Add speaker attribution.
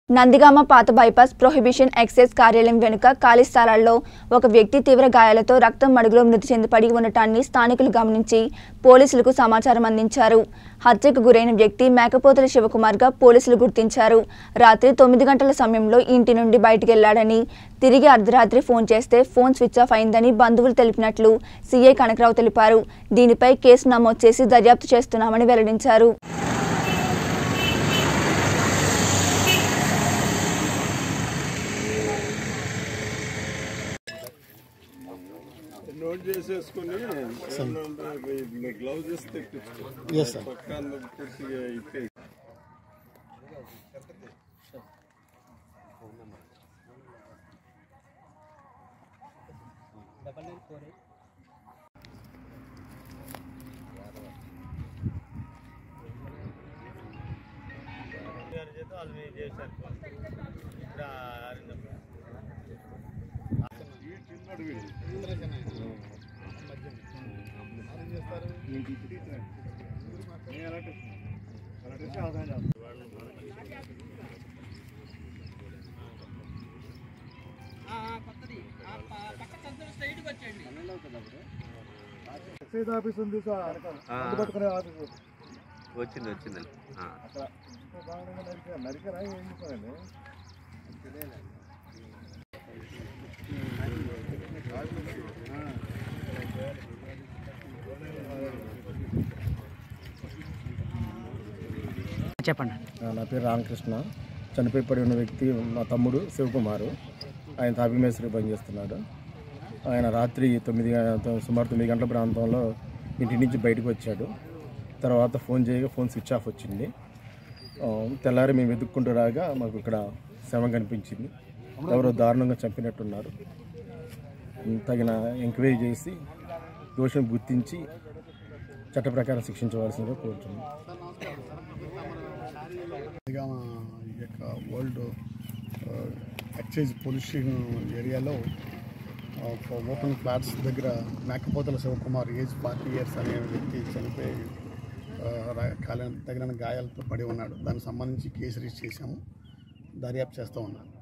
Speaker 1: నందిగామ పాత bypass prohibition excise కార్యాలయం వెనుక ఖాళీ స్థలాల్లో ఒక వ్యక్తి తీవ్ర గాయాలతో రక్తం మడుగులో మృతి చెంది పడి ఉండటాన్ని స్థానికులు గమనించి పోలీసులకు సమాచారం అందించారు హత్యకు గురైన వ్యక్తి మేకపోతల శివకుమార్గా పోలీసులు గుర్తించారు రాత్రి తొమ్మిది గంటల సమయంలో ఇంటి నుండి బయటికి వెళ్లాడని తిరిగి అర్ధరాత్రి ఫోన్ చేస్తే ఫోన్ స్విచ్ ఆఫ్ అయిందని బంధువులు తెలిపినట్లు సీఐ కనకరావు తెలిపారు దీనిపై కేసు నమోదు చేసి దర్యాప్తు చేస్తున్నామని వెల్లడించారు
Speaker 2: నోట్ చేసేసుకుని గ్లౌజెస్ తెప్పించుకో
Speaker 3: ఎస్ సార్
Speaker 2: పక్కన పూర్తిగా ఇప్పేసి
Speaker 3: ఎక్సైజ్ ఆఫీస్ ఉంది సార్ మందు పట్టుకునే ఆఫీస్
Speaker 4: వచ్చింది వచ్చింది ఆ.
Speaker 3: అక్కడ బాగానే నరికా నరికరా ఏం చేశారండి
Speaker 5: చెప్పండి
Speaker 3: నా పేరు రామకృష్ణ చనిపోయి పడి ఉన్న వ్యక్తి మా తమ్ముడు శివకుమారు ఆయన తాపీ మేస్త్రి పనిచేస్తున్నాడు ఆయన రాత్రి తొమ్మిది గ- సుమారు తొమ్మిది గంటల ప్రాంతంలో ఇంటి నుంచి బయటకు వచ్చాడు తర్వాత ఫోన్ చేయగా ఫోన్ స్విచ్ ఆఫ్ వచ్చింది ఆ, తెల్లారి మేము వెతుక్కుంటూ రాగా మాకు ఇక్కడ శవం కనిపించింది ఎవరో దారుణంగా చంపినట్టున్నారు తగిన ఎంక్వైరీ చేసి దోషం గుర్తించి చట్ట ప్రకారం శిక్షించవలసిందిగా కోరుతున్నాం
Speaker 6: ఇదిగా ఈ యొక్క వరల్డ్ ఆ, ఎక్సైజ్ పొల్యూషన్ ఏరియాలో ఆ, ఒక ఓపెన్ ఫ్లాట్స్ దగ్గర Mekapothala Shivakumar age forty years అనే వ్యక్తి చనిపోయి ఆ, రా- కాలి తగిన గాయాలతో పడి ఉన్నాడు దానికి సంబంధించి కేసు రిజిస్టర్ చేశాము దర్యాప్తు చేస్తూ ఉన్నాను